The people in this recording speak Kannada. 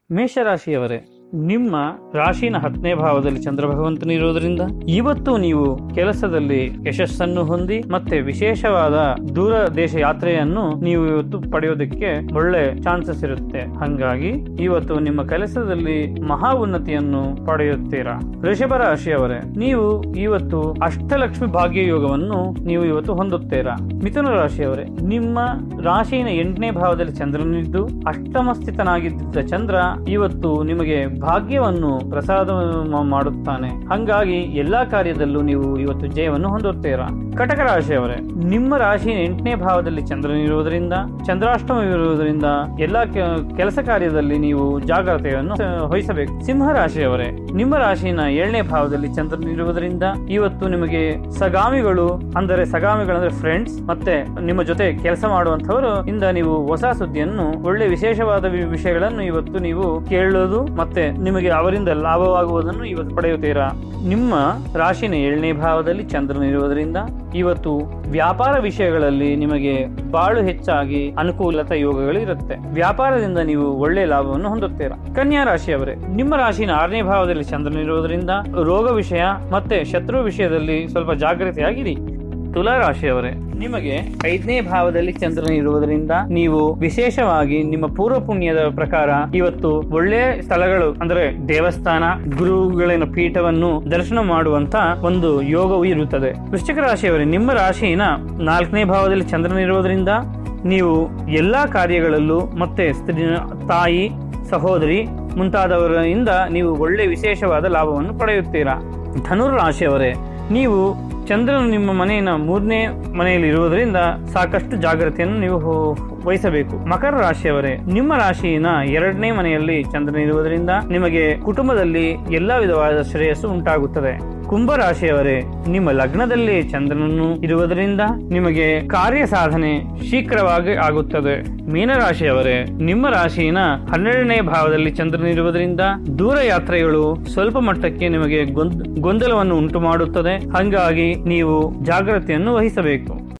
ಮೇಷರಾಶಿಯವರೇ ನಿಮ್ಮ ರಾಶಿನ ಹತ್ತನೇ ಭಾವದಲ್ಲಿ ಚಂದ್ರ ಭಗವಂತನು ಇರುವುದರಿಂದ ಇವತ್ತು ನೀವು ಕೆಲಸದಲ್ಲಿ ಯಶಸ್ಸನ್ನು ಹೊಂದಿ ಮತ್ತೆ ವಿಶೇಷವಾದ ದೂರ ದೇಶ ಯಾತ್ರೆಯನ್ನು ನೀವು ಇವತ್ತು ಪಡೆಯೋದಕ್ಕೆ ಒಳ್ಳೆ ಚಾನ್ಸಸ್ ಇರುತ್ತೆ ಹಂಗಾಗಿ ಇವತ್ತು ನಿಮ್ಮ ಕೆಲಸದಲ್ಲಿ ಮಹಾ ಉನ್ನತಿಯನ್ನು ಪಡೆಯುತ್ತೀರಾ ವೃಷಭ ರಾಶಿಯವರೇ ನೀವು ಇವತ್ತು ಅಷ್ಟಲಕ್ಷ್ಮಿ ಭಾಗ್ಯ ಯೋಗವನ್ನು ನೀವು ಇವತ್ತು ಹೊಂದುತ್ತೀರಾ ಮಿಥುನ ರಾಶಿಯವರೇ ನಿಮ್ಮ ರಾಶಿಯ ಎಂಟನೇ ಭಾವದಲ್ಲಿ ಚಂದ್ರನಿದ್ದು ಅಷ್ಟಮ ಸ್ಥಿತನಾಗಿದ್ದ ಚಂದ್ರ ಇವತ್ತು ನಿಮಗೆ ಭಾಗ್ಯವನ್ನು ಪ್ರಸಾದ ಮಾಡುತ್ತಾನೆ ಹಂಗಾಗಿ ಎಲ್ಲಾ ಕಾರ್ಯದಲ್ಲೂ ನೀವು ಇವತ್ತು ಜಯವನ್ನು ಹೊಂದುತ್ತೀರಾ ಕಟಕ ರಾಶಿಯವರೇ ನಿಮ್ಮ ರಾಶಿಯ ಎಂಟನೇ ಭಾವದಲ್ಲಿ ಚಂದ್ರನಿರುವುದರಿಂದ ಚಂದ್ರಾಷ್ಟಮವಿರುವುದರಿಂದ ಎಲ್ಲಾ ಕೆ- ಕೆಲಸ ಕಾರ್ಯದಲ್ಲಿ ನೀವು ಜಾಗ್ರತೆಯನ್ನು ಆ, ವಹಿಸಬೇಕು ಸಿಂಹ ರಾಶಿಯವರೇ ನಿಮ್ಮ ರಾಶಿನ ಏಳನೇ ಭಾವದಲ್ಲಿ ಚಂದ್ರನಿರುವುದರಿಂದ ಇವತ್ತು ನಿಮಗೆ ಸಗಾಮಿಗಳು ಅಂದರೆ ಸಗಾಮಿಗಳಂದ್ರೆ ಫ್ರೆಂಡ್ಸ್ ಮತ್ತೆ ನಿಮ್ಮ ಜೊತೆ ಕೆಲಸ ಮಾಡುವಂತವರು ಇಂದ ನೀವು ಹೊಸ ಸುದ್ದಿಯನ್ನು ಒಳ್ಳೆ ವಿಶೇಷವಾದ ವಿ- ವಿಷಯಗಳನ್ನು ಇವತ್ತು ನೀವು ಕೇಳೋದು ಮತ್ತೆ ನಿಮಗೆ ಅವರಿಂದ ಲಾಭವಾಗುವುದನ್ನು ಇವತ್ತು ಪಡೆಯುತ್ತೀರಾ ನಿಮ್ಮ ರಾಶಿನ ಏಳನೇ ಭಾವದಲ್ಲಿ ಚಂದ್ರನಿರುವುದರಿಂದ ಇವತ್ತು ವ್ಯಾಪಾರ ವಿಷಯಗಳಲ್ಲಿ ನಿಮಗೆ ಬಾಳು ಹೆಚ್ಚಾಗಿ ಅನುಕೂಲತೆ ಯೋಗಗಳು ಇರುತ್ತೆ ವ್ಯಾಪಾರದಿಂದ ನೀವು ಒಳ್ಳೆ ಲಾಭವನ್ನು ಹೊಂದುತ್ತೀರಾ ಕನ್ಯಾ ರಾಶಿಯವರೇ ನಿಮ್ಮ ರಾಶಿನ ಆರನೇ ಭಾವದಲ್ಲಿ ಚಂದ್ರನಿರುವುದರಿಂದ ರೋಗ ವಿಷಯ ಮತ್ತೆ ಶತ್ರು ವಿಷಯದಲ್ಲಿ ಸ್ವಲ್ಪ ಜಾಗೃತಿಯಾಗಿರಿ ತುಲಾ ರಾಶಿಯವರೇ ನಿಮಗೆ ಐದನೇ ಭಾವದಲ್ಲಿ ಚಂದ್ರನ ಇರುವುದರಿಂದ ನೀವು ವಿಶೇಷವಾಗಿ ನಿಮ್ಮ ಪೂರ್ವ ಪುಣ್ಯದ ಪ್ರಕಾರ ಇವತ್ತು ಒಳ್ಳೆ ಸ್ಥಳಗಳು ಅಂದ್ರೆ ದೇವಸ್ಥಾನ ಗುರುಗಳಿನ ಪೀಠವನ್ನು ದರ್ಶನ ಮಾಡುವಂತ ಒಂದು ಯೋಗವು ಇರುತ್ತದೆ ವೃಶ್ಚಿಕ ರಾಶಿಯವರೇ ನಿಮ್ಮ ರಾಶಿನ ನಾಲ್ಕನೇ ಭಾವದಲ್ಲಿ ಚಂದ್ರನ ಇರುವುದರಿಂದ ನೀವು ಎಲ್ಲಾ ಕಾರ್ಯಗಳಲ್ಲೂ ಮತ್ತೆ ಸ್ತ್ರೀ ತಾಯಿ ಸಹೋದರಿ ಮುಂತಾದವರಿಂದ ನೀವು ಒಳ್ಳೆ ವಿಶೇಷವಾದ ಲಾಭವನ್ನು ಪಡೆಯುತ್ತೀರಾ ಧನುರ್ ರಾಶಿಯವರೇ ನೀವು ಚಂದ್ರನು ನಿಮ್ಮ ಮನೆಯ ಮೂರನೇ ಮನೆಯಲ್ಲಿ ಇರುವುದರಿಂದ ಸಾಕಷ್ಟು ಜಾಗ್ರತೆಯನ್ನು ನೀವು ಹೋ- ವಹಿಸಬೇಕು ಮಕರ ರಾಶಿಯವರೇ ನಿಮ್ಮ ರಾಶಿನ ಎರಡನೇ ಮನೆಯಲ್ಲಿ ಚಂದ್ರನ ಇರುವುದರಿಂದ ನಿಮಗೆ ಕುಟುಂಬದಲ್ಲಿ ಎಲ್ಲಾ ವಿಧವಾದ ಶ್ರೇಯಸ್ಸು ಉಂಟಾಗುತ್ತದೆ ಕುಂಭ ರಾಶಿಯವರೇ ನಿಮ್ಮ ಲಗ್ನದಲ್ಲಿ ಚಂದ್ರನನ್ನು ಇರುವುದರಿಂದ ನಿಮಗೆ ಕಾರ್ಯ ಸಾಧನೆ ಶೀಘ್ರವಾಗಿ ಆಗುತ್ತದೆ ಮೀನರಾಶಿಯವರೇ ನಿಮ್ಮ ರಾಶಿನ ಹನ್ನೆರಡನೇ ಭಾವದಲ್ಲಿ ಚಂದ್ರನಿರುವುದರಿಂದ ದೂರ ಯಾತ್ರೆಗಳು ಸ್ವಲ್ಪ ಮಟ್ಟಕ್ಕೆ ನಿಮಗೆ ಗೊಂದ್- ಗೊಂದಲವನ್ನು ಉಂಟು ಮಾಡುತ್ತದೆ ಹಂಗಾಗಿ ನೀವು ಜಾಗ್ರತೆಯನ್ನು ವಹಿಸಬೇಕು